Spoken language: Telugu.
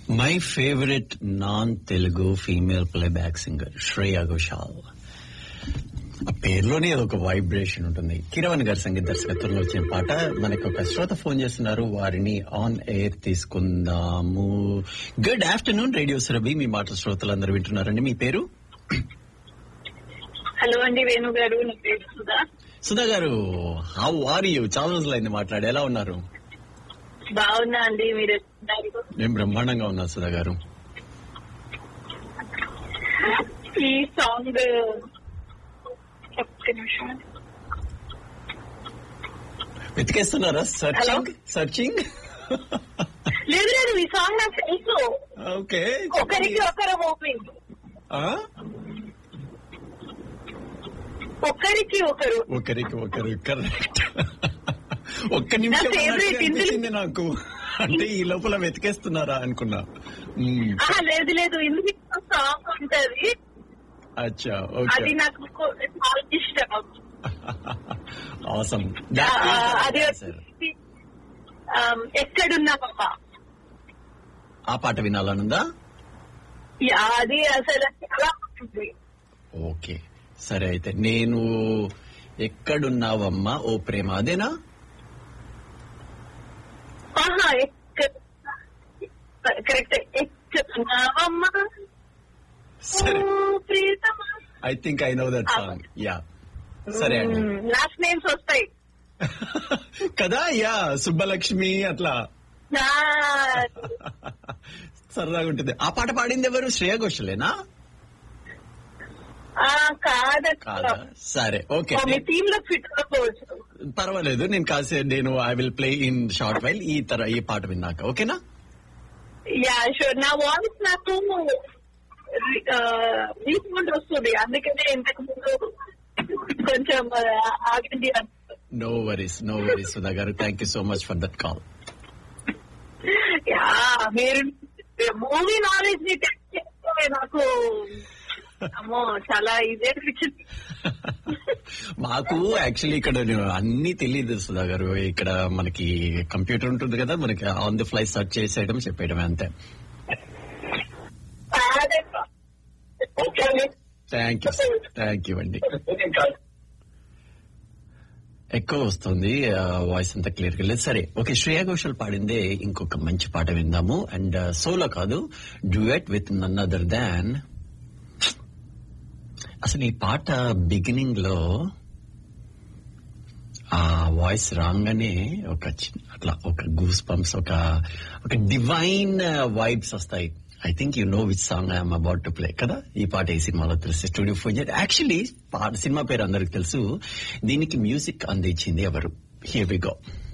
My favourite non Telugu female playback singer Shreya Ghoshal ఆ పేరులోనే ఒక వైబ్రేషన్ ఉంటుంది కిరవన్ గారి సంగీత దర్శకత్వంలో వచ్చిన పాట మనకి ఒక శ్రోత ఫోన్ చేస్తున్నారు వారిని ఆన్ ఎయిర్ తీసుకుందాము గుడ్ ఆఫ్టర్నూన్ రేడియో సురభి మీ మాట శ్రోతలందరూ వింటున్నారండి మీ పేరు హలో అండి వేణు గారు నా పేరు సుధా సుధా గారు హౌ ఆర్ యూ చాలా రోజులైంది మాట్లాడి ఎలా ఉన్నారు బాగున్నా అండి మీరు ఎట్లున్నారు? నేను బ్రహ్మాండంగా ఉన్నా సుధా గారు ఈ సాంగ్ ఒక్క నిమిషం వెతికేస్తున్నారా సర్చింగ్ సర్చింగ్ లేదు లేదు ఈ సాంగ్ నాకు తెలుసు ఓకే ఒకరికి ఒకరు మూవింగ్ ఒకరికి ఒకరు ఒకరికి ఒకరు కరెక్ట్ ఒక్క నిమిషం నా favorite అన్నట్టుగా ఇందులో- అనిపించింది నాకు అంటే ఈ లోపల వెతికేస్తున్నారా అనుకున్నా మ్మ్. ఆ, లేదు లేదు ఇందుకు సాంగ్ ఉంటది అచ్చా అది ఓకే నాకు కొ- చాలా ఇష్టం ఆసమ్ ఆ, అది వచ్చి, ఆమ్, ఎక్కడున్నావమ్మా ఆ పాట వినాలనుందా యా, అది అసలు చాలా బాగుంది. ఓకే సరే అయితే నేను ఎక్కడున్నావమ్మా ఓ ప్రేమ అదేనా ఆహా ఎక్కడ కరెక్ట్ ఎక్కడున్నావమ్మా సరే ఓ ప్రియతమా I think I know that song yeah సరే అండి లాస్ట్ నేమ్స్ వస్తాయి కదా యా సుబ్బలక్ష్మి అట్లా నా సరదాగా ఉంటుంది ఆ పాట పాడింది ఎవరు శ్రేయ ఘోషలేనా ఆ, కాదక్క కాదా సరే ఓకే ఓ, మీ టీమ్ లో ఫిట్ అవ్వచ్చు పర్వాలేదు నేను కాసే నేను I will play in short while ఈ తర ఈ పాట విన్నాక ఓకేనా యా షూర్ నా వాయిస్ నాకు రీసౌండ్ వస్తుంది అందుకనే ఇంతకు ముందు కొంచెం ఆ, ఆగండి అని no worries no worries Sudha garu thank you so much for that call yeah మీరు మూవీ నాలెడ్జ్ ని టెస్ట్ చేస్తే నాకు అమ్మో చాలా ఇదే అనిపించింది మాకు యాక్చువల్లీ ఇక్కడ నేను అన్ని తెలియదు సుధా గారు ఇక్కడ మనకి కంప్యూటర్ ఉంటుంది కదా మనకి ఆన్ ది ఫ్లై సర్చ్ చేసేయడం చెప్పేయడం అంతే థ్యాంక్ యూ థ్యాంక్ యూ అండి ఎక్కువ వస్తుంది వాయిస్ అంతా క్లియర్ గా లేదు సరే ఓకే శ్రేయా ఘోషల్ పాడిందే ఇంకొక మంచి పాట విందాము అండ్ సోలో కాదు duet with none other than అసలు ఈ పాట బిగినింగ్ లో ఆ వాయిస్ రాగానే ఒక చిన్న అట్లా ఒక గూస్ పంప్స్ ఒక ఒక డివైన్ వైబ్స్ వస్తాయి I think you know which song I'm about to play కదా ఈ పాట ఈ సినిమాలో తెలుసు స్టూడియో ఫోన్ యాక్చువల్లీ పాట సినిమా పేరు అందరికి తెలుసు దీనికి మ్యూజిక్ అందించింది ఎవరు హియర్ వి గో